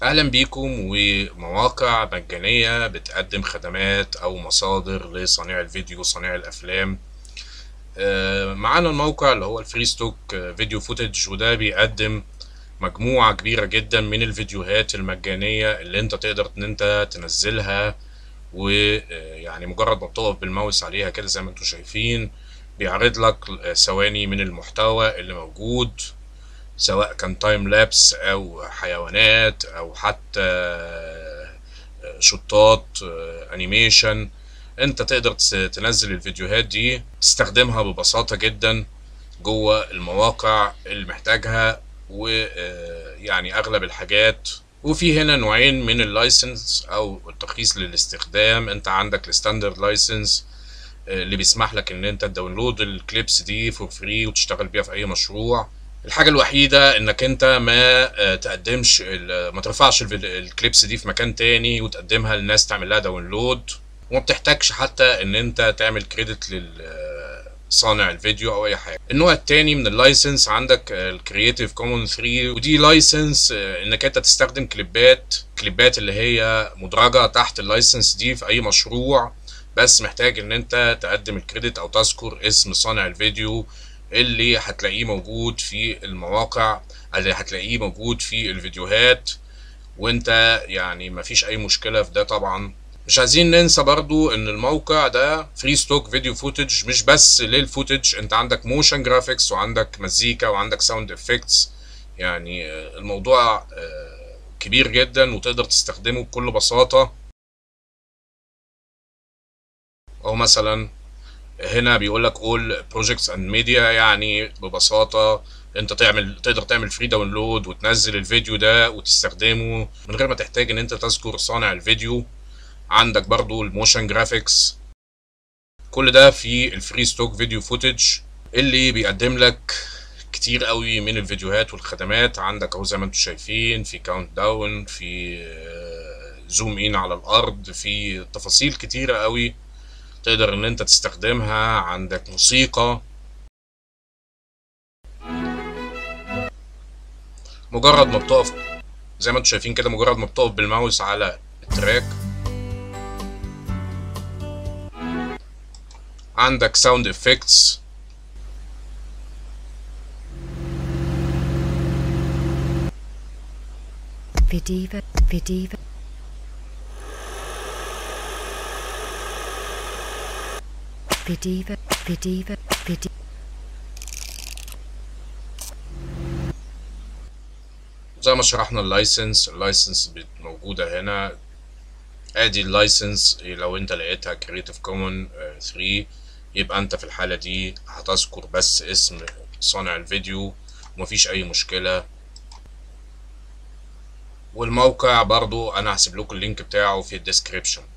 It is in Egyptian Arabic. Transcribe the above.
أهلا بيكم ومواقع مجانية بتقدم خدمات أو مصادر لصانع الفيديو وصانع الأفلام آه، معانا الموقع اللي هو الفري ستوك فيديو فوتج وده بيقدم مجموعة كبيرة جدا من الفيديوهات المجانية اللي انت تقدر ان انت تنزلها ويعني مجرد ما بتقف بالماوس عليها كده زي ما انتم شايفين بيعرض لك ثواني من المحتوى اللي موجود سواء كان تايم لابس او حيوانات او حتى شطات انيميشن انت تقدر تنزل الفيديوهات دي تستخدمها ببساطة جدا جوه المواقع اللي محتاجها ويعني اغلب الحاجات وفي هنا نوعين من اللايسنس او الترخيص للاستخدام انت عندك الستاندرد لايسنس اللي بيسمح لك ان انت تداونلود الكليبس دي فور فري وتشتغل بيها في اي مشروع الحاجة الوحيدة انك انت ما تقدمش ما ترفعش الكليبس دي في مكان تاني وتقدمها للناس تعمل لها داونلود وما بتحتاجش حتى ان انت تعمل كريدت لصانع الفيديو او اي حاجه النوع التاني من اللايسنس عندك الكرييتيف كومون 3 ودي لايسنس انك انت تستخدم كليبات كليبات اللي هي مدرجه تحت اللايسنس دي في اي مشروع بس محتاج ان انت تقدم الكريدت او تذكر اسم صانع الفيديو اللي هتلاقيه موجود في المواقع اللي هتلاقيه موجود في الفيديوهات وانت يعني مفيش اي مشكله في ده طبعا مش عايزين ننسى برضو ان الموقع ده فري ستوك فيديو فوتج مش بس للفوتج انت عندك موشن جرافيكس وعندك مزيكا وعندك ساوند افكتس يعني الموضوع كبير جدا وتقدر تستخدمه بكل بساطة او مثلا هنا بيقول لك all projects and media يعني ببساطة انت تعمل تقدر تعمل فري داونلود وتنزل الفيديو ده وتستخدمه من غير ما تحتاج ان انت تذكر صانع الفيديو عندك برضو الموشن جرافيكس كل ده في الفري ستوك فيديو فوتج اللي بيقدم لك كتير قوي من الفيديوهات والخدمات عندك اهو زي ما انتم شايفين في كاونت داون في زوم ان على الارض في تفاصيل كتيرة قوي تقدر ان انت تستخدمها عندك موسيقى مجرد ما بتقف زي ما انتم شايفين كده مجرد ما بتقف بالماوس على التراك عندك ساوند افكتس Vidiva, Vidiva. Vidiva, Vidiva, Vidiva. زي ما شرحنا اللايسنس اللايسنس موجودة هنا ادي اللايسنس لو انت لقيتها كريتيف كومون 3 يبقى انت في الحالة دي هتذكر بس اسم صانع الفيديو ومفيش اي مشكلة والموقع برضو انا هسيب لكم اللينك بتاعه في الديسكريبشن